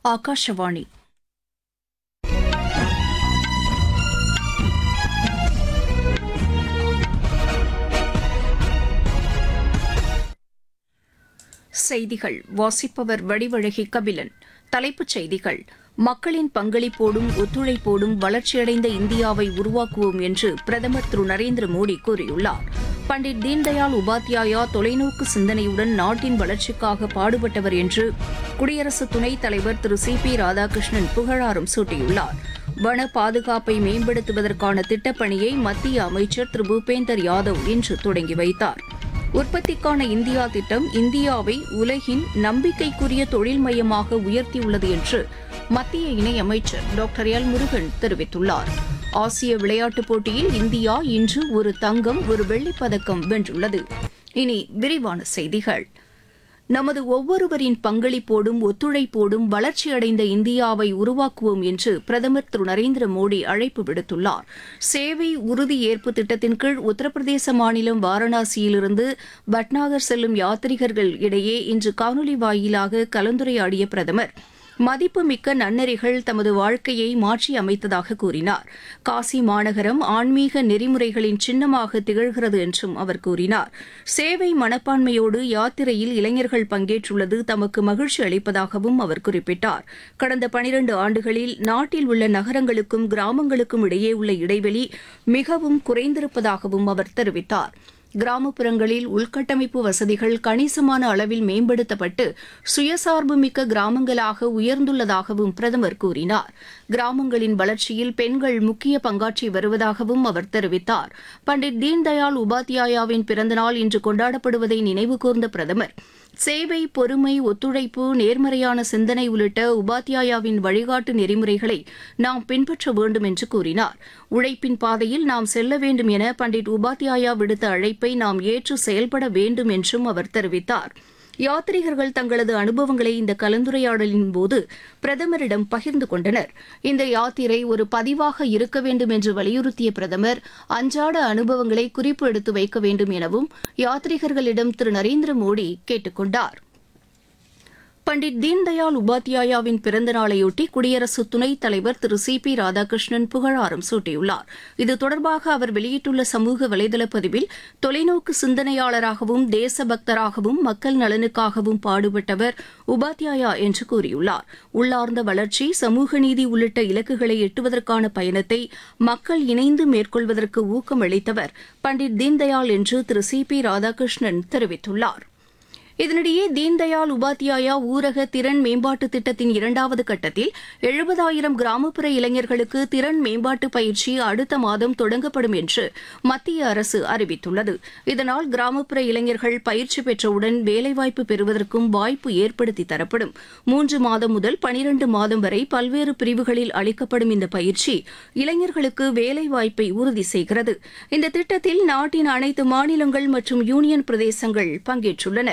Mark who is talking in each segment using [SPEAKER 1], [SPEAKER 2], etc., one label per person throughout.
[SPEAKER 1] ಆಕಾಶವಾಣಿ செய்திகள் வாசிப்பவர் வடிவழகி கபிலன் தலைப்புச் செய்திகள் மக்களின் பங்களிப்போடும் ஒத்துழைப்போடும் வளர்ச்சியடைந்த இந்தியாவை உருவாக்குவோம் என்று பிரதமர் திரு நரேந்திர மோடி கூறியுள்ளார் பண்டிட் தீன்தயாள் உபாத்யாயா தொலைநோக்கு சிந்தனையுடன் நாட்டின் வளர்ச்சிக்காக பாடுபட்டவர் என்று குடியரசு துணைத் தலைவர் திரு சி பி ராதாகிருஷ்ணன் புகழாரம் சூட்டியுள்ளார் வன பாதுகாப்பை மேம்படுத்துவதற்கான திட்டப்பணியை மத்திய அமைச்சர் திரு பூபேந்தர் யாதவ் இன்று தொடங்கி வைத்தார் உற்பத்திக்கான இந்தியா திட்டம் இந்தியாவை உலகின் நம்பிக்கைக்குரிய தொழில் மையமாக உயர்த்தியுள்ளது என்று மத்திய இணையமைச்சர் டாக்டர் எல் முருகன் தெரிவித்துள்ளார் ஆசிய விளையாட்டுப் போட்டியில் இந்தியா இன்று ஒரு தங்கம் ஒரு வெள்ளிப் பதக்கம் வென்றுள்ளது இனி விரிவான செய்திகள் நமது ஒவ்வொருவரின் பங்களிப்போடும் ஒத்துழைப்போடும் வளர்ச்சியடைந்த இந்தியாவை உருவாக்குவோம் என்று பிரதமர் திரு நரேந்திர மோடி அழைப்பு விடுத்துள்ளார் சேவை உறுதி ஏற்பு திட்டத்தின் கீழ் உத்தரப்பிரதேச மாநிலம் வாரணாசியிலிருந்து பட்னாகர் செல்லும் யாத்ரீகர்கள் இடையே இன்று காணொலி வாயிலாக கலந்துரையாடிய பிரதமர் மதிப்புமிக்க நன்னெறிகள் தமது வாழ்க்கையை மாற்றி அமைத்ததாக கூறினார் காசி மாநகரம் ஆன்மீக நெறிமுறைகளின் சின்னமாக திகழ்கிறது என்றும் அவர் கூறினார் சேவை மனப்பான்மையோடு யாத்திரையில் இளைஞர்கள் பங்கேற்றுள்ளது தமக்கு மகிழ்ச்சி அளிப்பதாகவும் அவர் குறிப்பிட்டார் கடந்த பனிரண்டு ஆண்டுகளில் நாட்டில் உள்ள நகரங்களுக்கும் கிராமங்களுக்கும் இடையே உள்ள இடைவெளி மிகவும் குறைந்திருப்பதாகவும் அவர் தெரிவித்தார் கிராமப்புறங்களில் உள்கட்டமைப்பு வசதிகள் கணிசமான அளவில் மேம்படுத்தப்பட்டு சுயசார்பு மிக்க கிராமங்களாக உயர்ந்துள்ளதாகவும் பிரதமர் கூறினார் கிராமங்களின் வளர்ச்சியில் பெண்கள் முக்கிய பங்காற்றி வருவதாகவும் அவர் தெரிவித்தார் பண்டிட் தீன்தயாள் உபாத்யாயாவின் பிறந்தநாள் இன்று கொண்டாடப்படுவதை நினைவுகூர்ந்த பிரதமர் சேவை பொறுமை ஒத்துழைப்பு நேர்மறையான சிந்தனை உள்ளிட்ட உபாத்யாயாவின் வழிகாட்டு நெறிமுறைகளை நாம் பின்பற்ற வேண்டும் என்று கூறினார் உழைப்பின் பாதையில் நாம் செல்ல வேண்டும் என பண்டிட் உபாத்யாயா விடுத்த அழைப்பை நாம் ஏற்று செயல்பட வேண்டும் என்றும் அவர் தெரிவித்தார் யாத்ரீகர்கள் தங்களது அனுபவங்களை இந்த கலந்துரையாடலின் போது பிரதமரிடம் பகிர்ந்து கொண்டனர் இந்த யாத்திரை ஒரு பதிவாக இருக்க வேண்டும் என்று வலியுறுத்திய பிரதமர் அன்றாட அனுபவங்களை குறிப்பு எடுத்து வைக்க வேண்டும் எனவும் யாத்ரீகர்களிடம் திரு நரேந்திர மோடி கேட்டுக் கொண்டார் பண்டிட் தீன்தயாள் உபாத்யாயாவின் பிறந்த நாளையொட்டி குடியரசு துணைத் தலைவர் திரு சி பி ராதாகிருஷ்ணன் புகழாரம் சூட்டியுள்ளார் இது தொடர்பாக அவர் வெளியிட்டுள்ள சமூக வலைதள பதிவில் தொலைநோக்கு சிந்தனையாளராகவும் தேசபக்தராகவும் மக்கள் நலனுக்காகவும் பாடுபட்டவர் உபாத்யாயா என்று கூறியுள்ளார் உள்ளார்ந்த வளர்ச்சி சமூக நீதி உள்ளிட்ட இலக்குகளை எட்டுவதற்கான பயணத்தை மக்கள் இணைந்து மேற்கொள்வதற்கு ஊக்கம் அளித்தவர் பண்டிட் தீன்தயாள் என்று திரு சி பி ராதாகிருஷ்ணன் தெரிவித்துள்ளார் இதனிடையே தீன்தயாள் உபாத்யாயா ஊரக திறன் மேம்பாட்டு திட்டத்தின் இரண்டாவது கட்டத்தில் எழுபதாயிரம் கிராமப்புற இளைஞர்களுக்கு திறன் மேம்பாட்டு பயிற்சி அடுத்த மாதம் தொடங்கப்படும் என்று மத்திய அரசு அறிவித்துள்ளது இதனால் கிராமப்புற இளைஞர்கள் பயிற்சி பெற்றவுடன் வேலைவாய்ப்பு பெறுவதற்கும் வாய்ப்பு ஏற்படுத்தி தரப்படும் மூன்று மாதம் முதல் பனிரண்டு மாதம் வரை பல்வேறு பிரிவுகளில் அளிக்கப்படும் இந்த பயிற்சி இளைஞர்களுக்கு வேலைவாய்ப்பை உறுதி செய்கிறது இந்த திட்டத்தில் நாட்டின் அனைத்து மாநிலங்கள் மற்றும் யூனியன் பிரதேசங்கள் பங்கேற்றுள்ளன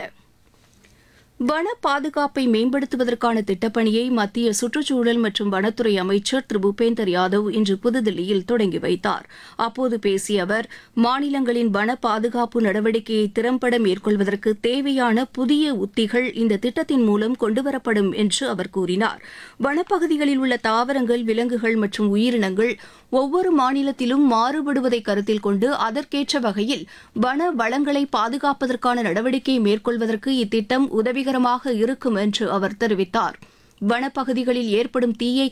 [SPEAKER 1] வன பாதுகாப்பை மேம்படுத்துவதற்கான திட்டப்பணியை மத்திய சுற்றுச்சூழல் மற்றும் வனத்துறை அமைச்சர் திரு பூபேந்தர் யாதவ் இன்று புதுதில்லியில் தொடங்கி வைத்தார் அப்போது பேசிய அவர் மாநிலங்களின் வன பாதுகாப்பு நடவடிக்கையை திறம்பட மேற்கொள்வதற்கு தேவையான புதிய உத்திகள் இந்த திட்டத்தின் மூலம் கொண்டுவரப்படும் என்று அவர் கூறினார் வனப்பகுதிகளில் உள்ள தாவரங்கள் விலங்குகள் மற்றும் உயிரினங்கள் ஒவ்வொரு மாநிலத்திலும் மாறுபடுவதை கருத்தில் கொண்டு அதற்கேற்ற வகையில் வன வளங்களை பாதுகாப்பதற்கான நடவடிக்கை மேற்கொள்வதற்கு இத்திட்டம் உதவிகரமாக இருக்கும் என்று அவர் தெரிவித்தார் வனப்பகுதிகளில் ஏற்படும் தீயை